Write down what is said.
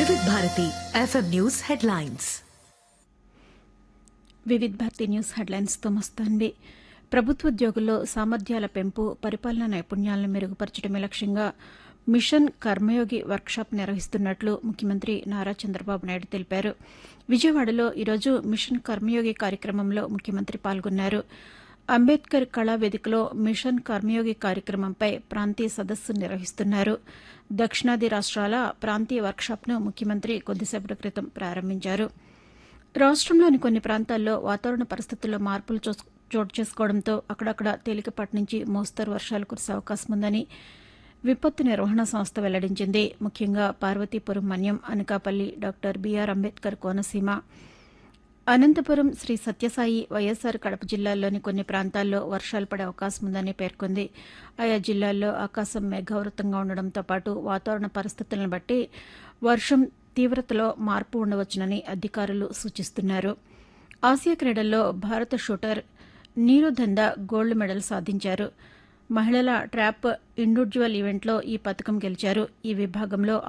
వివిధ Bharati FM news headlines Vividh Bharati news హెడ్లైన్స్తో మస్తాన్వి ప్రభుత్వోద్యోగుల్లో సామర్థ్యాల పెంపు పరిపాలనా నైపుణ్యాలను మెరుగుపరచడమే లక్ష్యంగా మిషన్ కర్మయోగి వర్క్షాప్ నిర్వహిస్తున్నట్లు ముఖ్యమంత్రి నారా చంద్రబాబు నాయుడు తెలిపారు విజయవాడలో ఈరోజు మిషన్ కర్మయోగి కార్యక్రమంలో ముఖ్యమంత్రి పాల్గొన్నారు అంబేద్కర్ కళా వేదికలో మిషన్ కర్మయోగి కార్యక్రమంపై ప్రాంతీయ సదస్సు నిర్వహిస్తున్నారు దక్షిణాది రాష్ట్రాల ప్రాంతీయ వర్క్షాప్ను ముఖ్యమంత్రి కొద్దిసేపటి క్రితం ప్రారంభించారు రాష్ట్రంలోని కొన్ని ప్రాంతాల్లో వాతావరణ పరిస్థితుల్లో మార్పులు చోస్- చోటు చేసుకోవడంతో అక్కడక్కడ తేలికపాటి నుంచి మోస్తరు వర్షాలు కురిసే అవకాశం ఉందని విపత్తు నిర్వహణ సంస్థ వెల్లడించింది ముఖ్యంగా పార్వతీపురం మన్యం అనకాపల్లి డాక్టర్ బీఆర్ అంబేద్కర్ కోనసీమ అనంతపురం శ్రీ సత్యసాయి వైఎస్సార్ కడప జిల్లాల్లోని కొన్ని ప్రాంతాల్లో వర్షాలు పడే అవకాశం ఉందని పేర్కొంది ఆయా జిల్లాల్లో ఆకాశం మేఘావృతంగా ఉండడంతో పాటు వాతావరణ పరిస్థితులను బట్టి వర్షం తీవ్రతలో మార్పు ఉండవచ్చునని అధికారులు సూచిస్తున్నారు ఆసియా క్రీడల్లో భారత షూటర్ నీరుదంద గోల్డ్ మెడల్ సాధించారు మహిళల ట్రాప్ ఇండివిజువల్ ఈవెంట్లో ఈ పథకం గెలిచారు ఈ విభాగంలో